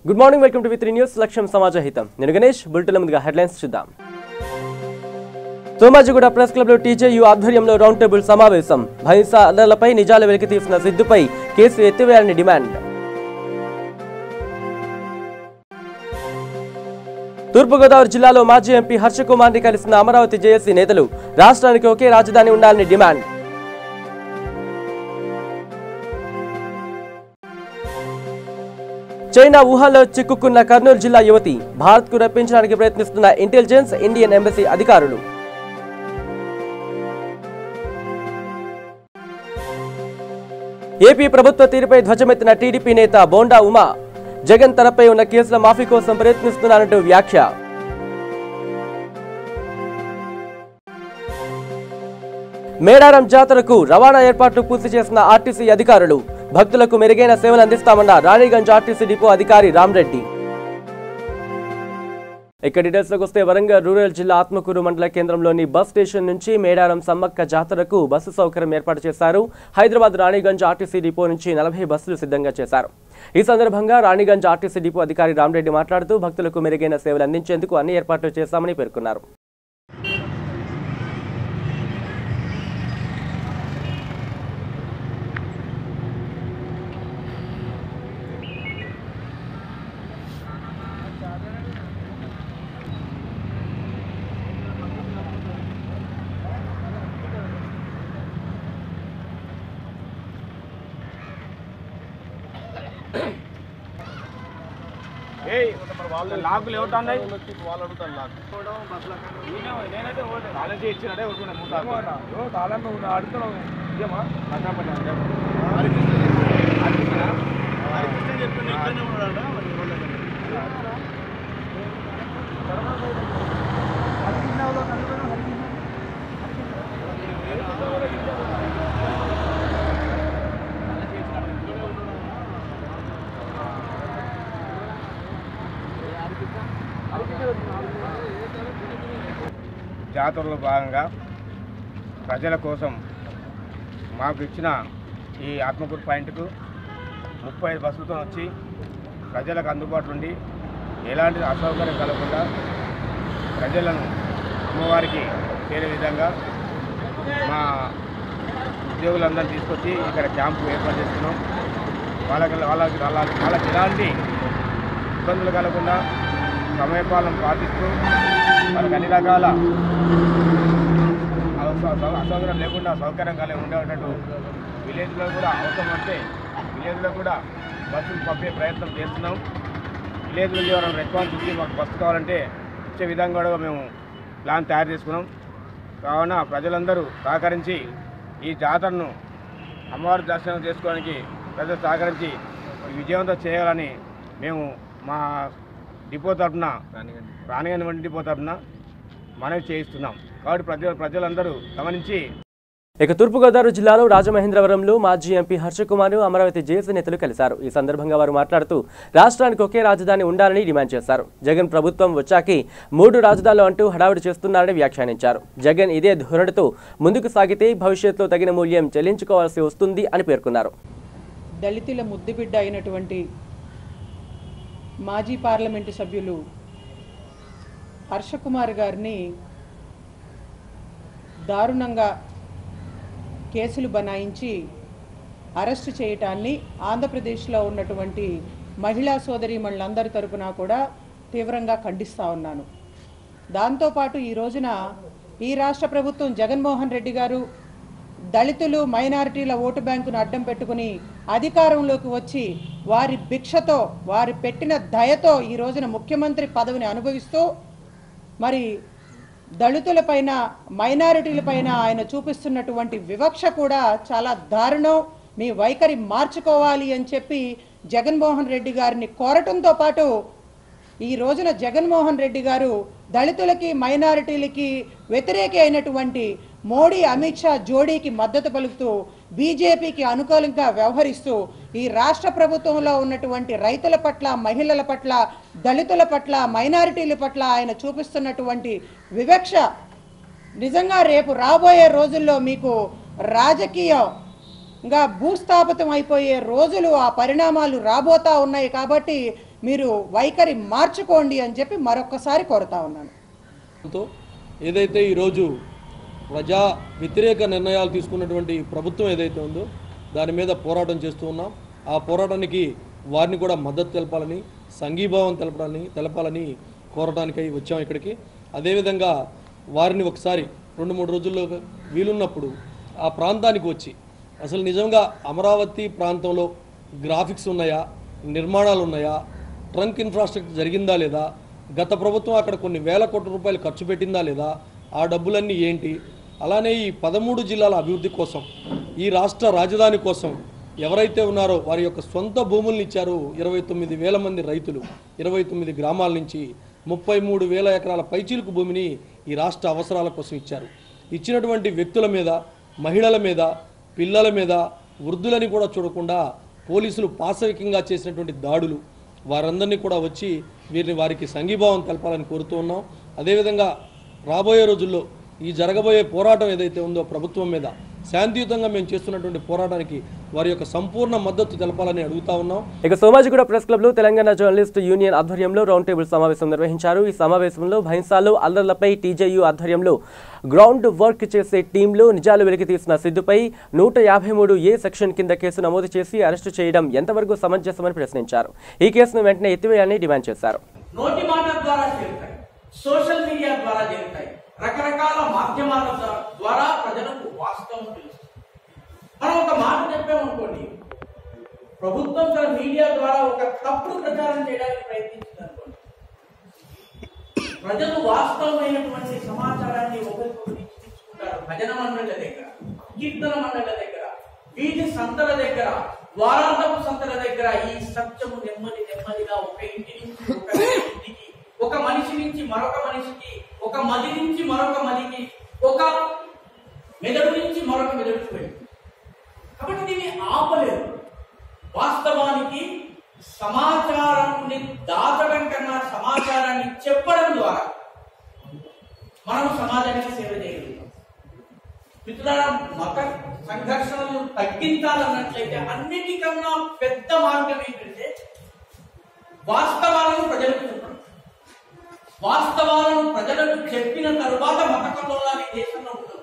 Good morning welcome to with news లక్ష్యం సమాజ హితం నేను గణేష్ బులెటిన్ ముందుగా హెడ్లైన్స్ చూద్దాం సోమాజిగూడ ప్రెస్ క్లబ్ లో టీజేయు ఆధ్వర్యంలో రౌండ్ టేబుల్ సమావేశం భైంస అల్లర్లపై నిజాలు వెలికి తీసిన సిద్ధుపై కేసు ఎత్తివేయాలని డిమాండ్ తూర్పుగోదావరి జిల్లాలో మాజీ ఎంపీ హర్షకుమార్ని కలిసిన అమరావతి జేఏసీ నేతలు రాష్ట్రానికి ఒకే రాజధాని ఉండాలని డిమాండ్ చైనా వుహాన్లో చిక్కుకున్న కర్నూలు జిల్లా యువతి భారత్కు రప్పించడానికి ప్రయత్నిస్తున్న ఇంటెలిజెన్స్ ఇండియన్ ఎంబసీ అధికారులు ఏపీ ప్రభుత్వ తీరుపై ధ్వజమెత్తిన టీడీపీ నేత బోండా ఉమా జగన్ తనపై ఉన్న కేసుల మాఫీ కోసం ప్రయత్నిస్తున్నారంటూ వ్యాఖ్య మేడారం జాతరకు రవాణా ఏర్పాట్లు పూర్తి చేసిన ఆర్టీసీ అధికారులు భక్తులకు మెరుగైన సేవలు అందిస్తామన్న రాణిగంజ్ ఆర్టీసీ డిపో అధికారి రామ్రెడ్డి ఇక డీటెయిల్స్ లోకి వస్తే వరంగల్ రూరల్ జిల్లా ఆత్మకూరు మండల కేంద్రంలోని బస్ స్టేషన్ నుంచి మేడారం సమ్మక్క జాతరకు బస్సు సౌకర్యం ఏర్పాటు చేశారు హైదరాబాద్ రాణిగంజ్ ఆర్టీసీ డిపో నుంచి నలభై బస్సులు సిద్ధంగా చేశారు ఈ సందర్భంగా రాణిగంజ్ ఆర్టీసీ డిపో అధికారి రామ్రెడ్డి మాట్లాడుతూ భక్తులకు మెరుగైన సేవలు అందించేందుకు అన్ని ఏర్పాట్లు చేశామని పేర్కొన్నారు ఏయ్ వాళ్ళు లాకులు ఎవరుతున్నాయి వాళ్ళు అడుగుతారు లాక్ నేనైతే కాలేజీ ఇచ్చినట్టే ఊరుకున్నాను తాళం నువ్వు అడుగుతున్నావు ఇదేమా జాతరలో భాగంగా ప్రజల కోసం మాకు ఇచ్చిన ఈ ఆత్మకూరు పాయింట్కు ముప్పై ఐదు బస్సులతో వచ్చి ప్రజలకు అందుబాటులో ఉండి ఎలాంటి అసౌకర్యం కలగకుండా ప్రజలను అమ్మవారికి చేరే విధంగా మా ఉద్యోగులందరినీ తీసుకొచ్చి ఇక్కడ క్యాంపు ఏర్పాటు చేస్తున్నాం వాళ్ళకి వాళ్ళకి వాళ్ళకి వాళ్ళకి ఎలాంటి ఇబ్బందులు కలగకుండా సమయపాలన పాటిస్తూ వాళ్ళకి అన్ని రకాల అసౌ- అసౌ- అసౌకర్యం లేకుండా సౌకర్యం కలిగి ఉండేటట్టు విలేజ్లో కూడా అవసరం అంటే విలేజ్లో కూడా బస్సులు పంపే ప్రయత్నం చేస్తున్నాం విలేజ్ నుంచి ఎవరైనా రెస్పాన్స్ ఇచ్చి మాకు బస్సు కావాలంటే ఇచ్చే విధంగా కూడా మేము ప్లాన్ తయారు చేసుకున్నాం కావున ప్రజలందరూ సహకరించి ఈ జాతరను అమ్మవారి దర్శనం చేసుకోవడానికి ప్రజలు సహకరించి విజయవంతం చేయాలని మేము మా డిపో తరఫున రాణిగంజ్ వంటి డిపో తరఫున మనవి చేయిస్తున్నాం కాబట్టి ప్రజలు ప్రజలందరూ గమనించి ఇక తూర్పుగోదావరి జిల్లాలో రాజమహేంద్రవరంలో మాజీ ఎంపీ హర్షకుమార్ అమరావతి జేసీ నేతలు కలిశారు ఈ సందర్భంగా వారు మాట్లాడుతూ రాష్ట్రానికి ఒకే రాజధాని ఉండాలని డిమాండ్ చేశారు జగన్ ప్రభుత్వం వచ్చాకి మూడు రాజధానులు అంటూ హడావిడి చేస్తున్నారని వ్యాఖ్యానించారు జగన్ ఇదే ధోరణితో ముందుకు సాగితే భవిష్యత్తులో తగిన మూల్యం చెల్లించుకోవాల్సి వస్తుంది అని పేర్కొన్నారు దళితుల ముద్దుబిడ్డ అయినటువంటి మాజీ పార్లమెంటు సభ్యులు హర్షకుమార్ గారిని దారుణంగా కేసులు బనాయించి అరెస్టు చేయటాన్ని ఆంధ్రప్రదేశ్లో ఉన్నటువంటి మహిళా సోదరీమణులందరి తరపున కూడా తీవ్రంగా ఖండిస్తూ ఉన్నాను దాంతోపాటు ఈ రోజున ఈ రాష్ట్ర ప్రభుత్వం జగన్మోహన్ రెడ్డి గారు దళితులు మైనారిటీల ఓటు బ్యాంకును అడ్డం పెట్టుకుని అధికారంలోకి వచ్చి వారి భిక్షతో వారి పెట్టిన దయతో ఈ రోజున ముఖ్యమంత్రి పదవిని అనుభవిస్తూ మరి దళితులపైన మైనారిటీలపైన ఆయన చూపిస్తున్నటువంటి వివక్ష కూడా చాలా దారుణం మీ వైఖరి మార్చుకోవాలి అని చెప్పి జగన్మోహన్ రెడ్డి గారిని కోరటంతో పాటు ఈ రోజున జగన్మోహన్ రెడ్డి గారు దళితులకి మైనారిటీలకి వ్యతిరేకి అయినటువంటి మోడీ అమిత్ షా జోడీకి మద్దతు పలుకుతూ బీజేపీకి అనుకూలంగా వ్యవహరిస్తూ ఈ రాష్ట్ర ప్రభుత్వంలో ఉన్నటువంటి రైతుల పట్ల మహిళల పట్ల దళితుల పట్ల మైనారిటీల పట్ల ఆయన చూపిస్తున్నటువంటి వివక్ష నిజంగా రేపు రాబోయే రోజుల్లో మీకు రాజకీయంగా భూస్థాపితం అయిపోయే రోజులు ఆ పరిణామాలు రాబోతా ఉన్నాయి కాబట్టి మీరు వైఖరి మార్చుకోండి అని చెప్పి మరొక్కసారి కోరుతా ఉన్నాను తో ఏదైతే ఈరోజు ప్రజా వ్యతిరేక నిర్ణయాలు తీసుకున్నటువంటి ప్రభుత్వం ఏదైతే ఉందో దాని మీద పోరాటం చేస్తూ ఉన్నాం ఆ పోరాటానికి వారిని కూడా మద్దతు తెలపాలని సంఘీభావం తెలపాలని తెలపాలని కోరడానికై వచ్చాం ఇక్కడికి అదేవిధంగా వారిని ఒకసారి రెండు మూడు రోజుల్లో వీలున్నప్పుడు ఆ ప్రాంతానికి వచ్చి అసలు నిజంగా అమరావతి ప్రాంతంలో గ్రాఫిక్స్ ఉన్నాయా నిర్మాణాలు ఉన్నాయా ట్రంక్ ఇన్ఫ్రాస్ట్రక్చర్ జరిగిందా లేదా గత ప్రభుత్వం అక్కడ కొన్ని వేల కోట్ల రూపాయలు ఖర్చు పెట్టిందా లేదా ఆ డబ్బులన్నీ ఏంటి అలానే ఈ పదమూడు జిల్లాల అభివృద్ధి కోసం ఈ రాష్ట్ర రాజధాని కోసం ఎవరైతే ఉన్నారో వారి యొక్క సొంత భూముల్ని ఇచ్చారు ఇరవై తొమ్మిది వేల మంది రైతులు ఇరవై తొమ్మిది గ్రామాల నుంచి ముప్పై మూడు వేల ఎకరాల పైచీలకు భూమిని ఈ రాష్ట్ర అవసరాల కోసం ఇచ్చారు ఇచ్చినటువంటి వ్యక్తుల మీద మహిళల మీద పిల్లల మీద వృద్ధులని కూడా చూడకుండా పోలీసులు పాశవికంగా చేసినటువంటి దాడులు వారందరినీ కూడా వచ్చి వీరిని వారికి సంఘీభావం తెలపాలని కోరుతూ ఉన్నాం అదేవిధంగా రాబోయే రోజుల్లో ఈ జరగబోయే పోరాటం ఏదైతే ఉందో ప్రభుత్వం మీద శాంతియుతంగా మేము చేస్తున్నటువంటి పోరాటానికి వారి యొక్క సంపూర్ణ మద్దతు తెలపాలని అడుగుతా ఉన్నాం ఇక సోమాజిగూడ ప్రెస్ క్లబ్ లో తెలంగాణ జర్నలిస్ట్ యూనియన్ ఆధ్వర్యంలో రౌండ్ టేబుల్ సమావేశం నిర్వహించారు ఈ సమావేశంలో భైంసాలో అల్లర్లపై టీజేయు ఆధ్వర్యంలో గ్రౌండ్ వర్క్ చేసే టీంలో నిజాలు వెలికి తీసిన సిద్ధుపై నూట యాభై మూడు ఏ సెక్షన్ కింద కేసు నమోదు చేసి అరెస్టు చేయడం ఎంతవరకు సమంజసమని ప్రశ్నించారు ఈ కేసును వెంటనే ఎత్తివేయాలని డిమాండ్ చేశారు నోటి మాట ద్వారా చేరుతాయి సోషల్ మీడియా ద్వారా చేరుతాయి రకరకాల మాధ్యమాల ద్వా- ద్వారా ప్రజలకు వాస్తవం తెలుస్తుంది మనం ఒక మాట చెప్పామనుకోండి ప్రభుత్వం తన మీడియా ద్వారా ఒక తప్పుడు ప్రచారం చేయడానికి ప్రయత్నించింది అనుకోండి ప్రజలు వాస్తవమైనటువంటి సమాచారాన్ని ఒకరికొకరు ఇచ్చి తీసుకుంటారు భజన మండళ్ళ దగ్గర కీర్తన మండళ్ళ దగ్గర వీధి సంతల దగ్గర వారాంతపు సంతల దగ్గర ఈ సత్యము నెమ్మది నెమ్మదిగా ఒక ఇంటి నుంచి ఒక ఇంటికి ఒక మనిషి నుంచి మరొక మనిషికి ఒక మది నుంచి మరొక మదికి ఒక మెదడు నుంచి మరొక మెదడుకు వెళ్ళింది కాబట్టి దీన్ని ఆపలేదు వాస్తవానికి సమాచారాన్ని దాచడం కన్నా సమాచారాన్ని చెప్పడం ద్వారా మనం సమాజానికి సేవ చేయగలుగుతాం మిత్రులారా మత సంఘర్షణలను తగ్గించాలన్నట్లయితే అన్నిటికన్నా పెద్ద మార్గం ఏంటంటే వాస్తవాలను ప్రజలకు చెప్పడం వాస్తవాలను ప్రజలకు చెప్పిన తరువాత మత కల్లోలాలు ఈ దేశంలో ఉండదు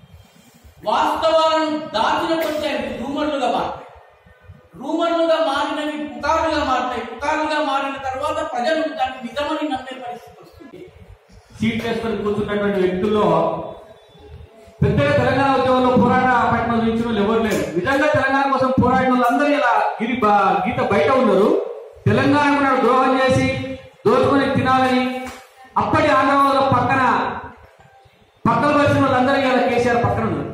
వాస్తవాలను దాచిన కొంచెం అవి రూమర్లుగా మారుతాయి రూమర్లుగా మారినవి పుకారులుగా మారుతాయి పుకారులుగా మారిన తర్వాత ప్రజలు దాన్ని నిజమని నమ్మే పరిస్థితి వస్తుంది సీట్ వేసుకొని కూర్చున్నటువంటి వ్యక్తుల్లో పెద్దగా తెలంగాణ ఉద్యమంలో పోరాట పట్టిన చూపించిన వాళ్ళు ఎవరు లేరు నిజంగా తెలంగాణ కోసం పోరాడిన వాళ్ళందరూ ఇలా గిరి బా- గీత బయట ఉన్నారు తెలంగాణ కూడా ద్రోహం చేసి దోచుకొని తినాలని అప్పటి ఆంధ్రలో పక్కన పక్కన వచ్చిన వాళ్ళందరూ ఇలా కేసీఆర్ పక్కన ఉన్నారు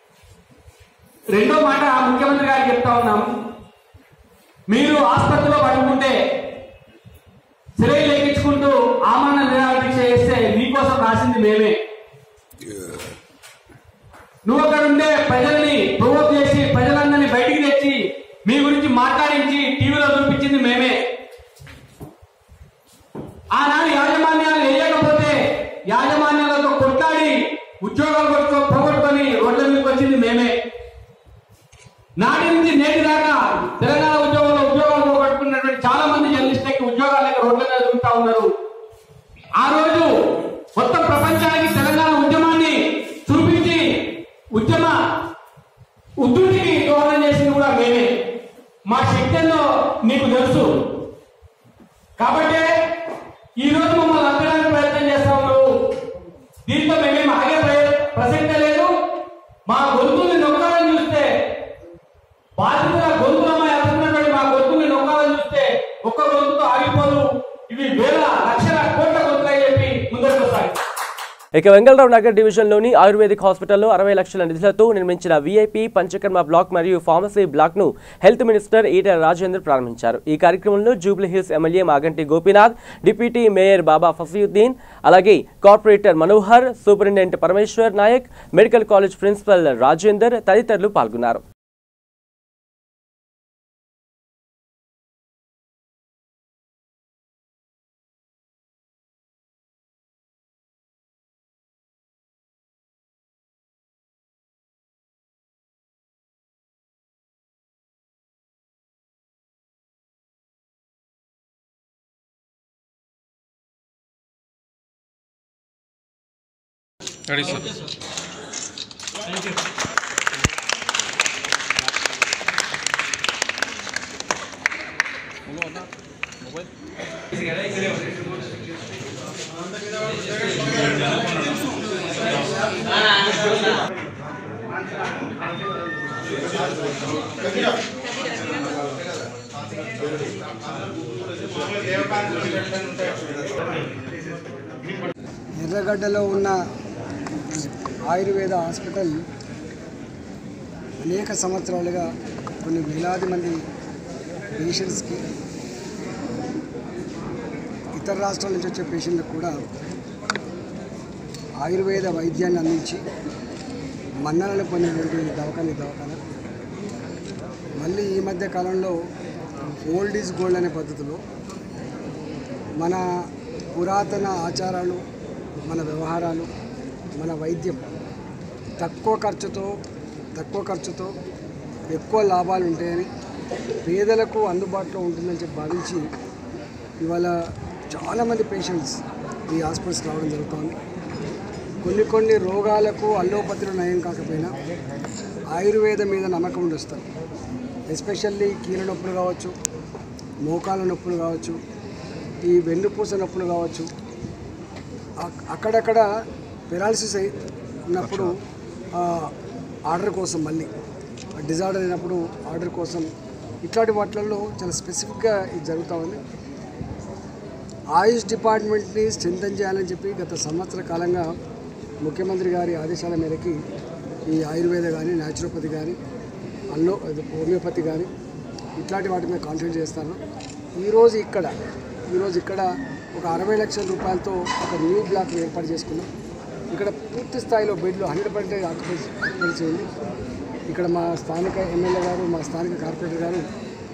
రెండో మాట ముఖ్యమంత్రి గారికి చెప్తా ఉన్నాం మీరు ఆసుపత్రిలో పడుకుంటే సిలై లేపించుకుంటూ ఆమరణ నిరాహార దీక్ష చేస్తే నీకోసం రాసింది మేమే నువ్వు అక్కడ ఉండే ప్రజల్ని ప్రొవోక్ చేసి ప్రజలందరినీ బయటికి తెచ్చి మీ గురించి మాట్లాడించి టీవీలో చూపించింది మేమే ఆనాడు యాజమాన్యాలు వేయకపోతే యాజమాన్యాలతో కొట్లాడి ఉద్యోగాలు కొట్టుకో పోగొట్టుకొని రోడ్ల మీదకి వచ్చింది మేమే నాటి నుంచి నేటి దాకా తెలంగాణ ఉద్యోగంలో ఉద్యోగాలు పోగొట్టుకున్నటువంటి చాలా మంది జర్నలిస్టులకి ఉద్యోగాలు లేక రోడ్ల మీద తిరుగుతా ఉన్నారు ఆ రోజు మొత్తం ప్రపంచానికి తెలంగాణ ఉద్యమాన్ని చూపించి ఉద్యమ ఉద్ధృతికి దోహదం చేసింది కూడా మేమే మా శక్తి ఏందో నీకు తెలుసు కాబట్టి ఈ రోజు మమ్మల్ని అక్కడానికి ప్రయత్నం చేస్తా ఉన్నారు దీంతో మేమేం ఆగే ప్రయ- ప్రసక్తే లేదు మా గొంతుల్ని నొక్కాలని చూస్తే బాధితుల గొంతులమై అడుగుతున్నటువంటి మా గొంతుల్ని నొక్కాలని చూస్తే ఒక్క గొంతుతో ఆగిపోదు ఇవి వేల లక్షల కోట్ల గొంతులని చెప్పి ముందరకు వస్తాయి ఇక వెంగళరావు నగర్ డివిజన్లోని ఆయుర్వేదిక్ హాస్పిటల్లో అరవై లక్షల నిధులతో నిర్మించిన వీఐపీ పంచకర్మ బ్లాక్ మరియు ఫార్మసీ బ్లాక్ను హెల్త్ మినిస్టర్ ఈటెల రాజేందర్ ప్రారంభించారు ఈ కార్యక్రమంలో Jubilee Hills MLA Maganti Gopinath deputy mayor Baba Fasiuddin అలాగే corporator Manohar superintendent Parameshwar Naik medical college principal Rajender తదితరులు పాల్గొన్నారు రెడీ సార్ ఎర్రగడ్డలో ఉన్న ఆయుర్వేద హాస్పిటల్ అనేక సంవత్సరాలుగా కొన్ని వేలాది మంది పేషెంట్స్కి ఇతర రాష్ట్రాల నుంచి వచ్చే పేషెంట్లకు కూడా ఆయుర్వేద వైద్యాన్ని అందించి మన్ననలు పొందినటువంటి దవాఖాన దవాఖాన మళ్ళీ ఈ మధ్య కాలంలో ఓల్డ్ ఈజ్ గోల్డ్ అనే పద్ధతిలో మన పురాతన ఆచారాలు మన వ్యవహారాలు మన వైద్యం తక్కువ ఖర్చుతో తక్కువ ఖర్చుతో ఎక్కువ లాభాలు ఉంటాయని పేదలకు అందుబాటులో ఉంటుందని చెప్పి భావించి ఇవాళ చాలామంది పేషెంట్స్ ఈ హాస్పిటల్స్కి రావడం జరుగుతుంది కొన్ని కొన్ని రోగాలకు అల్లోపతిలో నయం కాకపోయినా ఆయుర్వేదం మీద నమ్మకం ఉండి వస్తారు ఎస్పెషల్లీ కీళ్ళ నొప్పులు కావచ్చు మోకాల నొప్పులు కావచ్చు ఈ వెన్నుపూస నొప్పులు కావచ్చు అక్- అక్కడక్కడ పెరాలసిస్ అయి ఉన్నప్పుడు ఆ, ఆర్డర్ కోసం మళ్ళీ డిజార్డర్ అయినప్పుడు ఆర్డర్ కోసం ఇట్లాంటి వాటిల్లో చాలా స్పెసిఫిక్గా ఇది జరుగుతూ ఉంది ఆయుష్ డిపార్ట్మెంట్ని స్ట్రెంథన్ చేయాలని చెప్పి గత సంవత్సర కాలంగా ముఖ్యమంత్రి గారి ఆదేశాల మేరకి ఈ ఆయుర్వేద కానీ న్యాచురోపతి కానీ అల్లో అది హోమియోపతి కానీ ఇట్లాంటి వాటి మీద కాన్సన్ట్రేట్ చేస్తాను ఈరోజు ఇక్కడ ఈరోజు ఇక్కడ ఒక అరవై లక్షల రూపాయలతో ఒక న్యూ బ్లాక్ ఏర్పాటు చేసుకున్నాం ఇక్కడ పూర్తి స్థాయిలో బెడ్లు హండ్రెడ్ పర్సెంట్ ఆక్యుపెన్సీ ఆక్యుపెన్సీ ఉంది ఇక్కడ మా స్థానిక ఎమ్మెల్యే గారు మా స్థానిక కార్పొరేటర్ గారు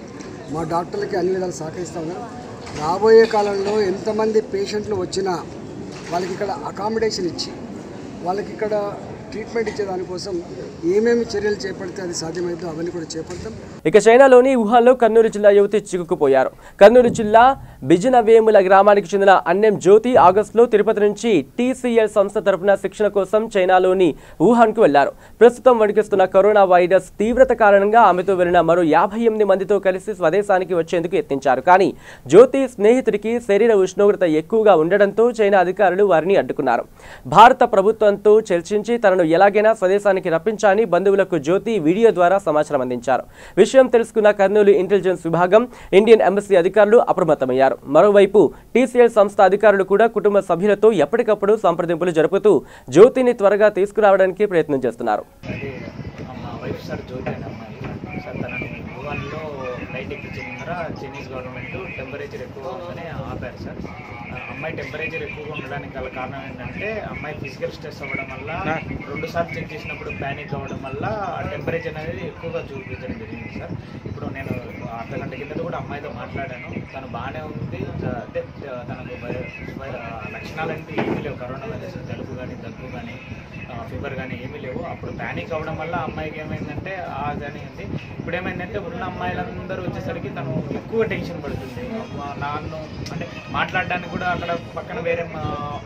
మా డాక్టర్లకి అన్ని విధాలు సహకరిస్తా ఉన్నారు రాబోయే కాలంలో ఎంతమంది పేషెంట్లు వచ్చినా వాళ్ళకి ఇక్కడ అకామిడేషన్ ఇచ్చి వాళ్ళకి ఇక్కడ ట్రీట్మెంట్ ఇచ్చే దానికోసం ఏమేమి చర్యలు చేపడితే అది సాధ్యమైతే అవన్నీ కూడా చేపడతాం ఇక చైనాలోని వుహాన్లో కర్నూలు జిల్లా యువతి చిక్కుకుపోయారు కర్నూలు జిల్లా బిజినవేముల గ్రామానికి చెందిన అన్నెం జ్యోతి ఆగస్టులో తిరుపతి నుంచి టీసీఎల్ సంస్థ తరపున శిక్షణ కోసం చైనాలోని వుహాన్కు వెళ్లారు ప్రస్తుతం వణికిస్తున్న కరోనా వైరస్ తీవ్రత కారణంగా ఆమెతో వెళ్లిన మరో యాభై ఎనిమిది మందితో కలిసి స్వదేశానికి వచ్చేందుకు యత్నించారు కానీ జ్యోతి స్నేహితుడికి శరీర ఉష్ణోగ్రత ఎక్కువగా ఉండడంతో చైనా అధికారులు వారిని అడ్డుకున్నారు భారత ప్రభుత్వంతో చర్చించి తనను ఎలాగైనా స్వదేశానికి రప్పించాలని బంధువులకు జ్యోతి వీడియో ద్వారా సమాచారం అందించారు విషయం తెలుసుకున్న కర్నూలు ఇంటెలిజెన్స్ విభాగం ఇండియన్ ఎంబసీ అధికారులు అప్రమత్తమయ్యారు మరోవైపు టీసీఎల్ సంస్థ అధికారులు కూడా కుటుంబ సభ్యులతో ఎప్పటికప్పుడు సంప్రదింపులు జరుపుతూ జ్యోతిని త్వరగా తీసుకురావడానికి ప్రయత్నం చేస్తున్నారు అది మా వైఫ్ సార్ జ్యోతి అండి అమ్మాయి సార్ తనని వుహాన్లో ఫ్లైట్ ఎక్కించిన ముందర చైనీస్ గవర్నమెంట్ టెంపరేచర్ ఎక్కువ ఉందని ఆపారు సార్ ఆ అమ్మాయి టెంపరేచర్ ఎక్కువగా ఉండడానికి గల కారణం ఏంటంటే అమ్మాయి ఫిజికల్ స్ట్రెస్ అవ్వడం వల్ల రెండు సార్లు చెక్ చేసినప్పుడు ప్యానిక్ అవ్వడం వల్ల ఆ టెంపరేచర్ అనేది ఎక్కువగా చూపించడం జరిగింది సార్ ఇప్పుడు నేను అర్ధ గంట కిందట కూడా అమ్మాయితో మాట్లాడాను తను బాగానే ఉంది త- అంటే త- తనకు వై- వై- లక్షణాలు అంటే ఏమీ లేవు కరోనా వైరస్ జలుబు కానీ దగ్గు కానీ ఫీవర్ కానీ ఏమీ లేవు అప్పుడు ప్యానిక్ అవ్వడం వల్ల అమ్మాయికి ఏమైందంటే ఆ కానీ ఉంది ఇప్పుడు ఏమైందంటే ఉన్న అమ్మాయిలందరూ వచ్చేసరికి తను ఎక్కువ టెన్షన్ పడుతుంది మా నాన్న అంటే మాట్లాడడానికి కూడా అక్కడ పక్కన వేరే మా-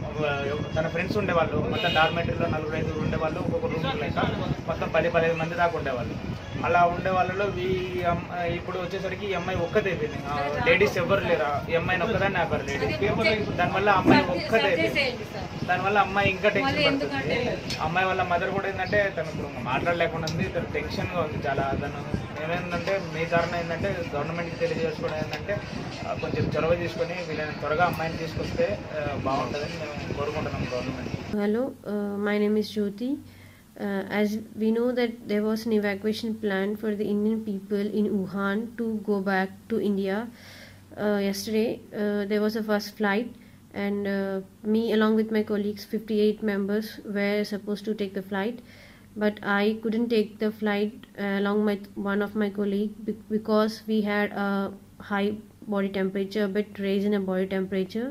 తన ఫ్రెండ్స్ ఉండేవాళ్ళు మొత్తం డార్మెటరీలో నలుగురు ఐదుగురు ఉండేవాళ్ళు ఒక్కొక్క రూమ్ లెక్క మొత్తం పది పదిహేను మంది దాకా ఉండేవాళ్ళు అలా ఉండే వాళ్ళలో ఈ అమ్- ఇప్పుడు వచ్చేసరికి ఈ అమ్మాయి ఒక్కతే అయిపోయింది లేడీస్ ఎవరు లేరు ఈ అమ్మాయిని ఒక్కదాన్ని ఆపారు లేడీస్ దానివల్ల అమ్మాయి ఒక్కతే అయిపోయింది దానివల్ల అమ్మాయి ఇంకా టెన్షన్ పడుతుంది అమ్మాయి వాళ్ళ మదర్ కూడా ఏంటంటే తను ఇప్పుడు మాట్లాడలేకుండా ఉంది తను టెన్షన్గా ఉంది చాలా తను ఏమైందంటే మీ కారణం ఏంటంటే గవర్నమెంట్కి తెలియజేసుకోవడం ఏంటంటే ఆ, కొంచెం చొరవ తీసుకొని వీళ్ళని త్వరగా అమ్మాయిని తీసుకొస్తే ఆ, బాగుంటుందని మేము కోరుకుంటున్నాం government Hello, uh, my name is Jyoti. Uh, as we know that there was an evacuation plan for the Indian people in Wuhan to go back to India. Uh, yesterday, uh, there was a first flight, and uh, me, along with my colleagues, 58 members, were supposed to take the flight. But I couldn't take the flight uh, along with one of my colleague be- because we had a high body temperature, a bit raise in a body temperature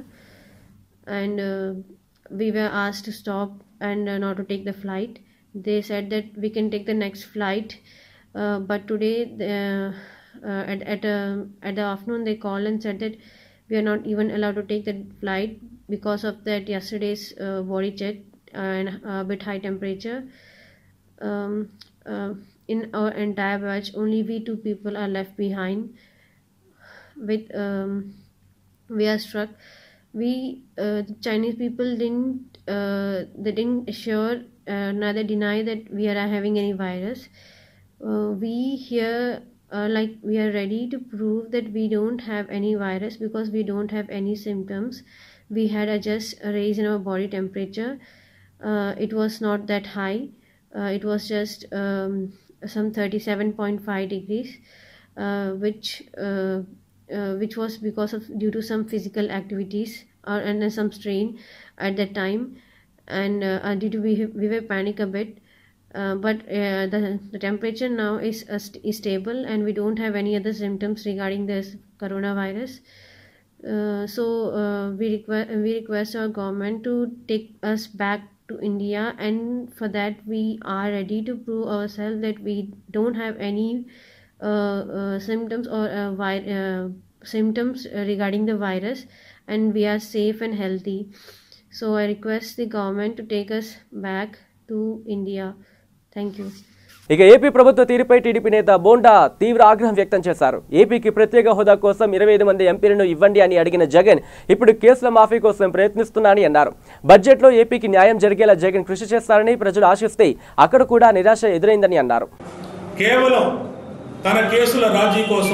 and uh, we were asked to stop and uh, not to take the flight they said that we can take the next flight uh, but today the, uh, at at, uh, at the afternoon they called and said that we are not even allowed to take the flight because of that yesterday's uh, body check and a bit high temperature. Um, uh, in our entire batch, only we two people are left behind. With um, we are struck. We uh, the Chinese people didn't uh, they didn't assure uh, neither deny that we are having any virus. Uh, we here uh, like we are ready to prove that we don't have any virus because we don't have any symptoms. We had a just a raise in our body temperature. Uh, it was not that high. Uh, it was just um, some 37.5 degrees, uh, which uh, uh, which was because of due to some physical activities or and then some strain at that time, and uh, uh, due to we we were panic a bit. Uh, but uh, the the temperature now is uh, st- is stable and we don't have any other symptoms regarding this coronavirus. Uh, so uh, we request we request our government to take us back to India, and for that we are ready to prove ourselves that we don't have any uh, uh, symptoms or uh, vi- uh, symptoms uh, regarding the virus, and we are safe and healthy. So I request the government to take us back to India. Thank you. ఇక AP ప్రభుత్వ తీరుపై TDP నేత బోండా తీవ్ర ఆగ్రహం వ్యక్తం చేశారు ఏపీకి ప్రత్యేక హోదా కోసం ఇరవై ఐదు మంది ఎంపీలను ఇవ్వండి అని అడిగిన జగన్ ఇప్పుడు కేసుల మాఫీ కోసం ప్రయత్నిస్తున్నానని అన్నారు బడ్జెట్లో ఏపీకి న్యాయం జరిగేలా జగన్ కృషి చేస్తారని ప్రజలు ఆశిస్తే అక్కడ కూడా నిరాశ ఎదురైందని అన్నారు కేవలం తన కేసుల రాజీ కోసం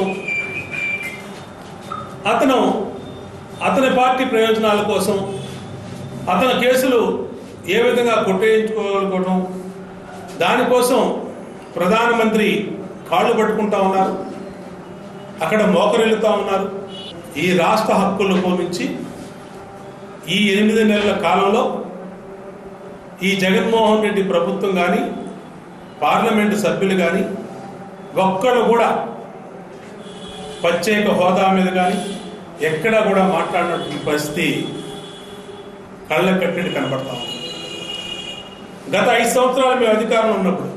అతను అతని పార్టీ ప్రయోజనాల కోసం అతని కేసులు ఏ విధంగా కొట్టేయించుకోవాలనుకోవడం దానికోసం ప్రధానమంత్రి కాళ్ళు పట్టుకుంటా ఉన్నారు అక్కడ మోకరిల్లుతా ఉన్నారు ఈ రాష్ట్ర హక్కులు పోమించి ఈ ఎనిమిది నెలల కాలంలో ఈ జగన్మోహన్ రెడ్డి ప్రభుత్వం కానీ పార్లమెంటు సభ్యులు కానీ ఒక్కడు కూడా ప్రత్యేక హోదా మీద కానీ ఎక్కడా కూడా మాట్లాడినటువంటి పరిస్థితి కళ్ళ కట్టినట్టు కనబడతా ఉంది గత ఐదు సంవత్సరాలు మేము అధికారంలో ఉన్నప్పుడు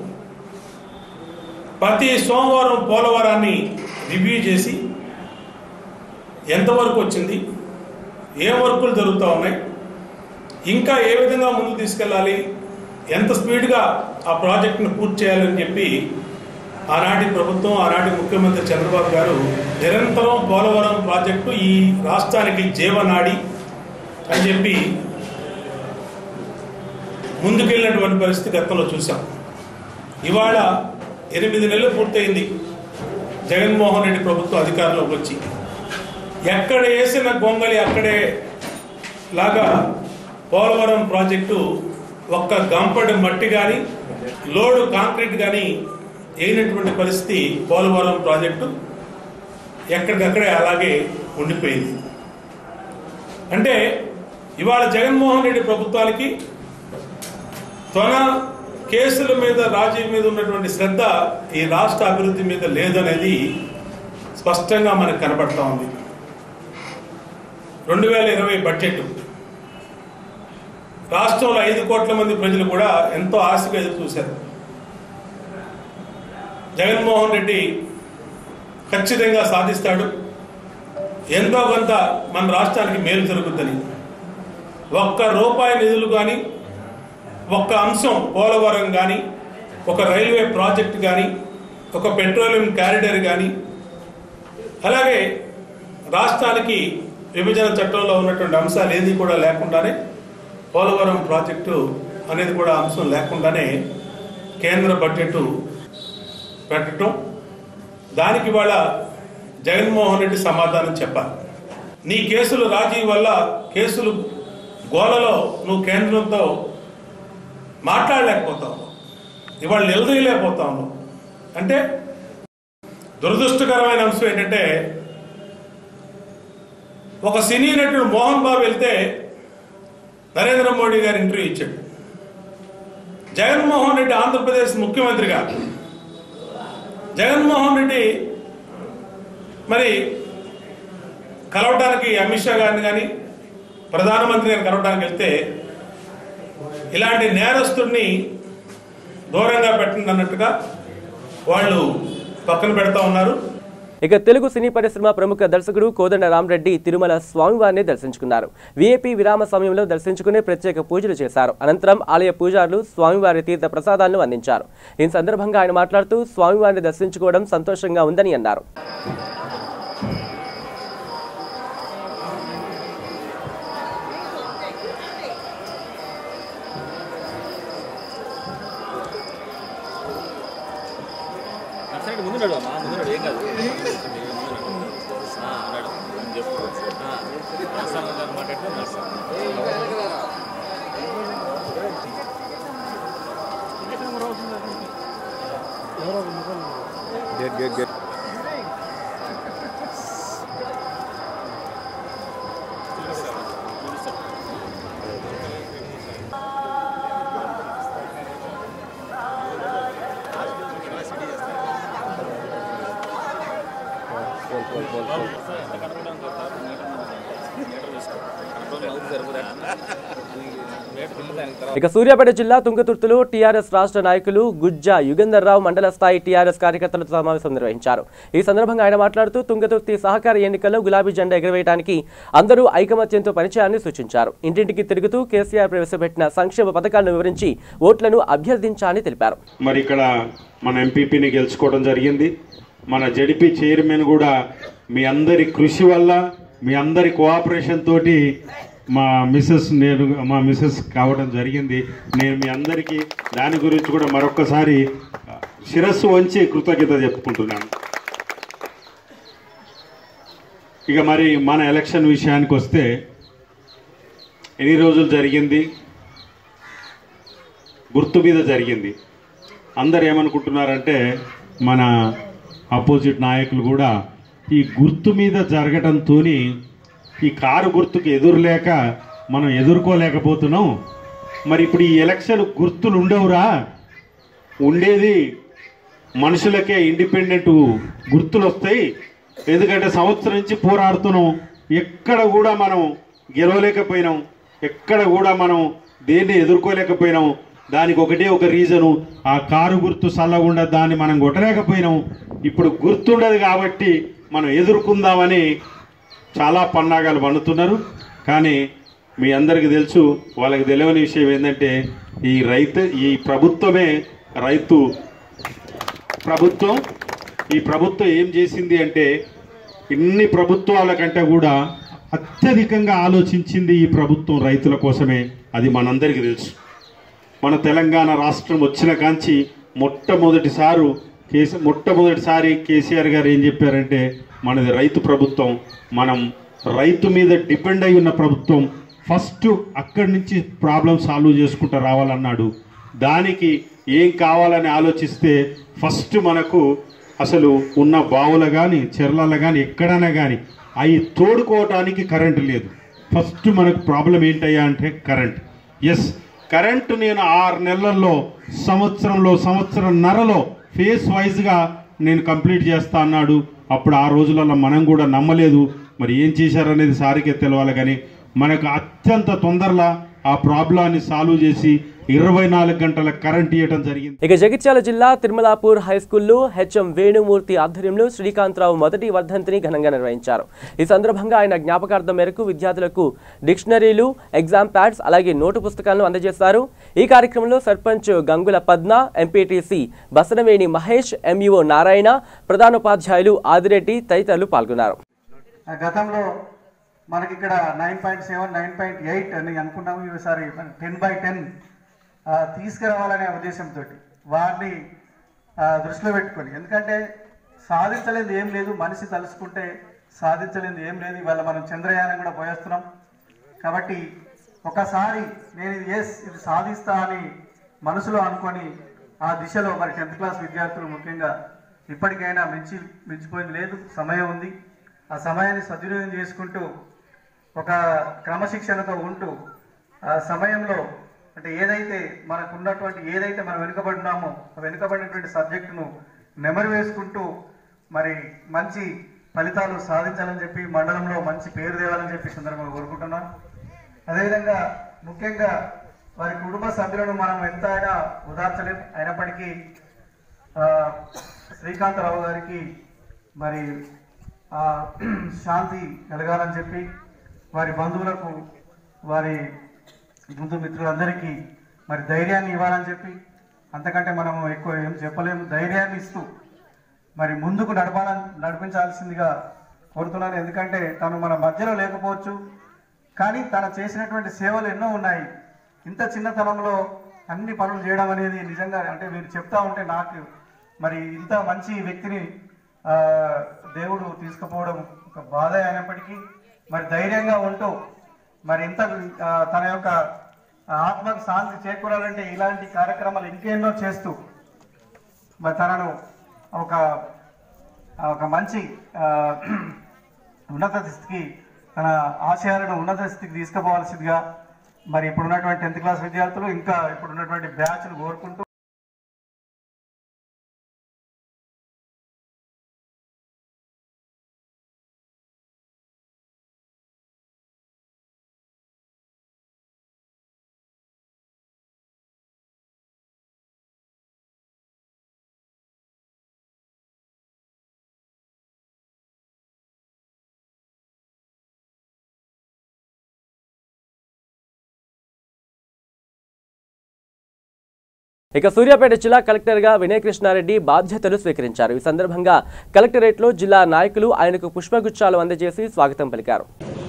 ప్రతి సోమవారం పోలవరాన్ని రివ్యూ చేసి ఎంతవరకు వచ్చింది ఏ వర్కులు జరుగుతూ ఉన్నాయి ఇంకా ఏ విధంగా ముందుకు తీసుకెళ్ళాలి ఎంత స్పీడ్గా ఆ ప్రాజెక్టును పూర్తి చేయాలని చెప్పి ఆనాటి ప్రభుత్వం ఆనాటి ముఖ్యమంత్రి చంద్రబాబు గారు నిరంతరం పోలవరం ప్రాజెక్టు ఈ రాష్ట్రానికి జీవనాడి అని చెప్పి ముందుకెళ్ళినటువంటి పరిస్థితి గతంలో చూసాం ఇవాళ ఎనిమిది నెలలు పూర్తయింది జగన్మోహన్ రెడ్డి ప్రభుత్వం అధికారంలోకి వచ్చి ఎక్కడ వేసిన గొంగలి అక్కడే లాగా పోలవరం ప్రాజెక్టు ఒక్క గంపడి మట్టి కానీ లోడు కాంక్రీట్ కానీ వేయనటువంటి పరిస్థితి పోలవరం ప్రాజెక్టు ఎక్కడికక్కడే అలాగే ఉండిపోయింది అంటే ఇవాళ జగన్మోహన్ రెడ్డి ప్రభుత్వానికి తన కేసుల మీద రాజీ మీద ఉన్నటువంటి శ్రద్ధ ఈ రాష్ట్ర అభివృద్ధి మీద లేదనేది స్పష్టంగా మనకు కనబడతా ఉంది రెండు వేల ఇరవై బడ్జెట్ రాష్ట్రంలో ఐదు కోట్ల మంది ప్రజలు కూడా ఎంతో ఆశగా ఎదురు చూశారు జగన్మోహన్ రెడ్డి ఖచ్చితంగా సాధిస్తాడు ఎంతో కొంత మన రాష్ట్రానికి మేలు జరుగుద్దని ఒక్క రూపాయి నిధులు కానీ ఒక్క అంశం పోలవరం కానీ ఒక రైల్వే ప్రాజెక్ట్ కానీ ఒక పెట్రోలియం క్యారిడర్ కానీ అలాగే రాష్ట్రానికి విభజన చట్టంలో ఉన్నటువంటి అంశాలు ఏది కూడా లేకుండానే పోలవరం ప్రాజెక్టు అనేది కూడా అంశం లేకుండానే కేంద్ర బడ్జెట్ పెట్టడం దానికి వాళ్ళ జగన్మోహన్ రెడ్డి సమాధానం చెప్పాలి నీ కేసులు రాజీ వల్ల కేసులు గోలలో నువ్వు కేంద్రంతో మాట్లాడలేకపోతావు ఇవాళ నిలదీయలేకపోతావు అంటే దురదృష్టకరమైన అంశం ఏంటంటే ఒక సినీ నటుడు మోహన్ బాబు వెళ్తే నరేంద్ర మోడీ గారు ఇంటర్వ్యూ ఇచ్చాడు జగన్మోహన్ రెడ్డి ఆంధ్రప్రదేశ్ ముఖ్యమంత్రిగా జగన్మోహన్ రెడ్డి మరి కలవటానికి అమిత్ షా గారిని కానీ ప్రధానమంత్రి గారిని కలవటానికి వెళ్తే ఇలాంటి నేరస్తుడిని దూరంగా పెట్టండి అన్నట్టుగా వాళ్ళు పక్కన పెడతా ఉన్నారు ఇక తెలుగు సినీ పరిశ్రమ ప్రముఖ దర్శకుడు కోదండ రామరెడ్డి తిరుమల స్వామివారిని దర్శించుకున్నారు వీఐపీ విరామ సమయంలో దర్శించుకుని ప్రత్యేక పూజలు చేశారు అనంతరం ఆలయ పూజారులు స్వామివారి తీర్థ ప్రసాదాలను అందించారు ఈ సందర్భంగా ఆయన మాట్లాడుతూ స్వామివారిని దర్శించుకోవడం సంతోషంగా ఉందని అన్నారు ముందు నడు అమ్మా ముందు నడు ఏం కాదు నడు అని చెప్పు నడుస్తాను మాట్లాడితే నడుస్తాను గెట్ గెట్ గెట్ ఇక సూర్యాపేట జిల్లా తుంగతుర్తిలో టీఆర్ఎస్ రాష్ట్ర నాయకులు గుజ్జా యుగంధర్ రావు మండల స్థాయి టీఆర్ఎస్ కార్యకర్తలతో సమావేశం నిర్వహించారు ఈ సందర్భంగా ఆయన మాట్లాడుతూ తుంగతుర్తి సహకార ఎన్నికల్లో గులాబీ జెండా ఎగరవేయడానికి అందరూ ఐకమత్యంతో పనిచేయాలని సూచించారు ఇంటింటికి తిరుగుతూ కేసీఆర్ ప్రవేశపెట్టిన సంక్షేమ పథకాలను వివరించి ఓట్లను అభ్యర్థించాలని తెలిపారు మరి ఇక్కడ మన ఎంపీపీని గెలుచుకోవడం జరిగింది మన జడిపి చైర్మన్ కూడా మీ అందరి కృషి వల్ల మీ అందరి కోఆపరేషన్ తోటి మా మిస్సెస్ నేను మా మిస్సెస్ కావడం జరిగింది నేను మీ అందరికీ దాని గురించి కూడా మరొక్కసారి శిరస్సు వంచి కృతజ్ఞత చెప్పుకుంటున్నాను ఇక మరి మన ఎలక్షన్ విషయానికి వస్తే ఎన్ని రోజులు జరిగింది గుర్తు మీద జరిగింది అందరు ఏమనుకుంటున్నారంటే మన అపోజిట్ నాయకులు కూడా ఈ గుర్తు మీద జరగటంతో ఈ కారు గుర్తుకు ఎదురులేక మనం ఎదుర్కోలేకపోతున్నాం మరి ఇప్పుడు ఈ ఎలక్షన్ గుర్తులు ఉండవురా ఉండేది మనుషులకే ఇండిపెండెంట్ గుర్తులు వస్తాయి ఎందుకంటే సంవత్సరం నుంచి పోరాడుతున్నాం ఎక్కడ కూడా మనం గెలవలేకపోయినాం ఎక్కడ కూడా మనం దేన్ని ఎదుర్కోలేకపోయినాం దానికి ఒకటే ఒక రీజను ఆ కారు గుర్తు చల్లగుండా దాన్ని మనం కొట్టలేకపోయినాం ఇప్పుడు గుర్తుండదు కాబట్టి మనం ఎదుర్కొందామని చాలా పన్నాగాలు పండుతున్నారు కానీ మీ అందరికీ తెలుసు వాళ్ళకి తెలియని విషయం ఏంటంటే ఈ రైతు ఈ ప్రభుత్వమే రైతు ప్రభుత్వం ఈ ప్రభుత్వం ఏం చేసింది అంటే ఇన్ని ప్రభుత్వాల కంటే కూడా అత్యధికంగా ఆలోచించింది ఈ ప్రభుత్వం రైతుల కోసమే అది మనందరికీ తెలుసు మన తెలంగాణ రాష్ట్రం వచ్చిన కాంచి మొట్టమొదటిసారు కేసీ మొట్టమొదటిసారి కేసీఆర్ గారు ఏం చెప్పారంటే మనది రైతు ప్రభుత్వం మనం రైతు మీద డిపెండ్ అయి ఉన్న ప్రభుత్వం ఫస్ట్ అక్కడి నుంచి ప్రాబ్లం సాల్వ్ చేసుకుంటూ రావాలన్నాడు దానికి ఏం కావాలని ఆలోచిస్తే ఫస్ట్ మనకు అసలు ఉన్న బావులు కానీ చెర్లలో కానీ ఎక్కడైనా కానీ అవి తోడుకోవటానికి కరెంటు లేదు ఫస్ట్ మనకు ప్రాబ్లం ఏంటయ్యా అంటే కరెంట్ ఎస్ కరెంటు నేను ఆరు నెలల్లో సంవత్సరంలో సంవత్సరంన్నరలో ఫేస్ వైజ్గా నేను కంప్లీట్ చేస్తా అన్నాడు అప్పుడు ఆ రోజులలో మనం కూడా నమ్మలేదు మరి ఏం చేశారనేది సారికే తెలవాలి కానీ మనకు అత్యంత తొందరలో ఆ ప్రాబ్లాన్ని సాల్వ్ చేసి ఇరవై నాలుగు గంటల కరెంట్ ఇవ్వడం జరిగింది ఇక జగిత్యాల జిల్లా తిరుమలాపూర్ హై స్కూల్లో హెచ్ఎం వేణుమూర్తి ఆధ్వర్యంలో శ్రీకాంతరావు మొదటి వర్ధంతిని ఘనంగా నిర్వహించారు ఈ సందర్భంగా ఆయన జ్ఞాపకార్థం మేరకు విద్యార్థులకు డిక్షనరీలు ఎగ్జామ్ ప్యాడ్స్ అలాగే నోటు పుస్తకాలను అందజేశారు ఈ కార్యక్రమంలో సర్పంచ్ గంగుల పద్మ ఎంపీటీసీ బసనవేణి మహేష్ ఎంఈఓ నారాయణ ప్రధానోపాధ్యాయులు ఆదిరెడ్డి తదితరులు పాల్గొన్నారు గతంలో మనకి ఇక్కడ nine point seven nine point eight అని అనుకున్నాము ఈసారి టెన్ బై టెన్ తీసుకురావాలనే ఉద్దేశంతో వారిని ఆ, దృష్టిలో పెట్టుకొని ఎందుకంటే సాధించలేదు ఏం లేదు మనిషి తలుసుకుంటే సాధించలేదు ఏం లేదు ఇవాళ మనం చంద్రయానం కూడా పోయేస్తున్నాం కాబట్టి ఒకసారి నేను ఇది ఎస్ ఇది సాధిస్తా అని మనసులో అనుకొని ఆ దిశలో మరి టెన్త్ క్లాస్ విద్యార్థులు ముఖ్యంగా ఇప్పటికైనా మించి మించిపోయింది లేదు సమయం ఉంది ఆ సమయాన్ని సద్వినియోగం చేసుకుంటూ ఒక క్రమశిక్షణతో ఉంటూ ఆ సమయంలో అంటే ఏదైతే మనకు ఉన్నటువంటి ఏదైతే మనం వెనుకబడినామో ఆ వెనుకబడినటువంటి సబ్జెక్టును నెమరు వేసుకుంటూ మరి మంచి ఫలితాలు సాధించాలని చెప్పి మండలంలో మంచి పేరు తేవాలని చెప్పి ఈ సందర్భంగా కోరుకుంటున్నాను అదేవిధంగా ముఖ్యంగా వారి కుటుంబ సభ్యులను మనం ఎంత అయినా ఉదార్చలేం అయినప్పటికీ ఆ, శ్రీకాంతరావు గారికి మరి ఆ, శాంతి కలగాలని చెప్పి వారి బంధువులకు వారి బంధు మిత్రులందరికీ మరి ధైర్యాన్ని ఇవ్వాలని చెప్పి అంతకంటే మనం ఎక్కువ ఏం చెప్పలేము ధైర్యాన్ని ఇస్తూ మరి ముందుకు నడపాలని నడిపించాల్సిందిగా కోరుతున్నాను ఎందుకంటే తను మన మధ్యలో లేకపోవచ్చు కానీ తను చేసినటువంటి సేవలు ఎన్నో ఉన్నాయి ఇంత చిన్నతనంలో అన్ని పనులు చేయడం అనేది నిజంగా అంటే మీరు చెప్తా ఉంటే నాకు మరి ఇంత మంచి వ్యక్తిని ఆ, దేవుడు తీసుకుపోవడం ఒక బాధ అయినప్పటికీ మరి ధైర్యంగా ఉంటూ మరి ఇంత ఆ, తన యొక్క ఆత్మకు శాంతి చేకూరాలంటే ఇలాంటి కార్యక్రమాలు ఇంకెన్నో చేస్తూ మరి తనను ఒక ఒక మంచి ఆ, ఉన్నత స్థితికి తన ఆశయాలను ఉన్నత స్థితికి తీసుకుపోవాల్సిందిగా మరి ఇప్పుడు ఉన్నటువంటి టెన్త్ క్లాస్ విద్యార్థులు ఇంకా ఇప్పుడు ఉన్నటువంటి బ్యాచ్లు కోరుకుంటూ ఇక సూర్యాపేట జిల్లా కలెక్టర్గా వినయ్ కృష్ణారెడ్డి బాధ్యతలు స్వీకరించారు ఈ సందర్భంగా కలెక్టరేట్లో జిల్లా నాయకులు ఆయనకు పుష్పగుచ్చాలు అందజేసి స్వాగతం పలికారు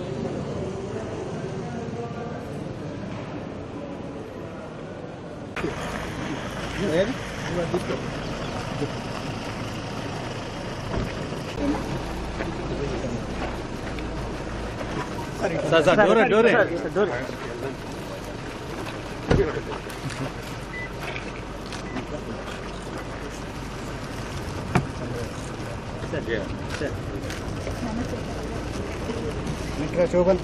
సార్ సార్ డోరే డోరే శోభన్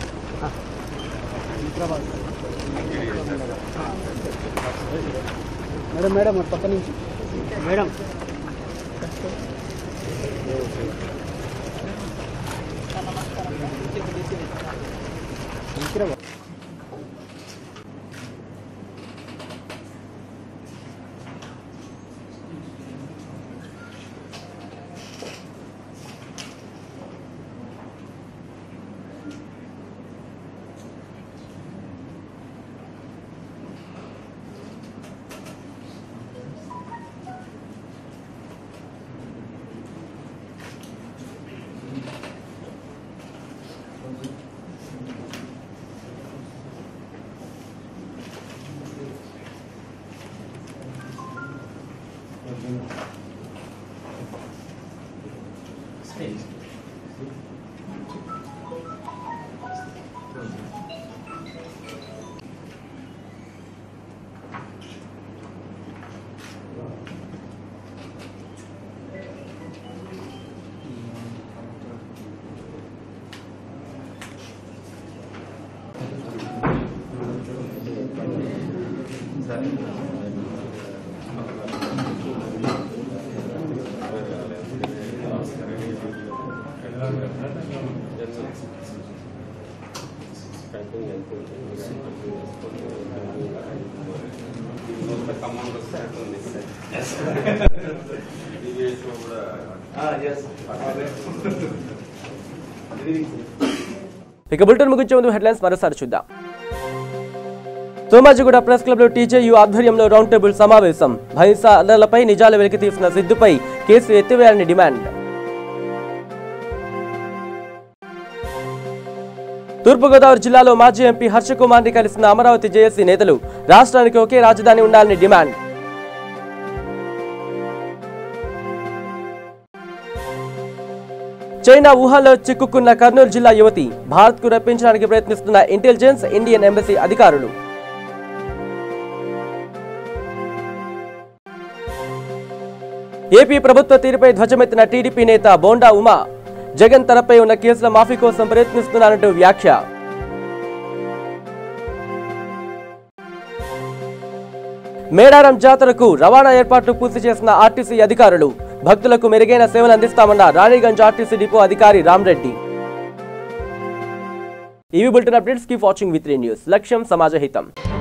మేడం మేడం పక్క నుంచి మేడం ఇక బులెటిన్ ముగించే ముందు హెడ్లైన్స్ మరోసారి చూద్దాం సోమాజిగూడ ప్రెస్ క్లబ్ లో టీజేయు ఆధ్వర్యంలో రౌండ్ టేబుల్ సమావేశం భైంస అల్లర్లపై నిజాలు వెలికి తీసిన సిద్దుపై కేసు ఎత్తివేయాలని డిమాండ్ తూర్పుగోదావరి జిల్లాలో మాజీ ఎంపీ హర్షకుమార్ని కలిసిన అమరావతి జేఏసీ నేతలు రాష్ట్రానికి ఒకే రాజధాని ఉండాలని డిమాండ్ చైనా వుహాన్లో చిక్కుకున్న కర్నూలు జిల్లా యువతి భారత్కు రప్పించడానికి ప్రయత్నిస్తున్న ఇంటెలిజెన్స్ ఇండియన్ ఎంబసీ అధికారులు ఏపీ ప్రభుత్వ తీరుపై ధ్వజమెత్తిన టీడీపీ నేత బోండా ఉమా జగన్ తనపై ఉన్న కేసుల మాఫీ కోసం ప్రయత్నిస్తున్నారంటూ వ్యాఖ్య మేడారం జాతరకు రవాణా ఏర్పాట్లు పూర్తి చేసిన ఆర్టీసీ అధికారులు భక్తులకు మెరుగైన సేవలు అందిస్తామన్న రాణిగంజ్ ఆర్టీసీ డిపో అధికారి రామ్రెడ్డి ఇవి bulletin updates keep watching with news లక్ష్యం సమాజహితం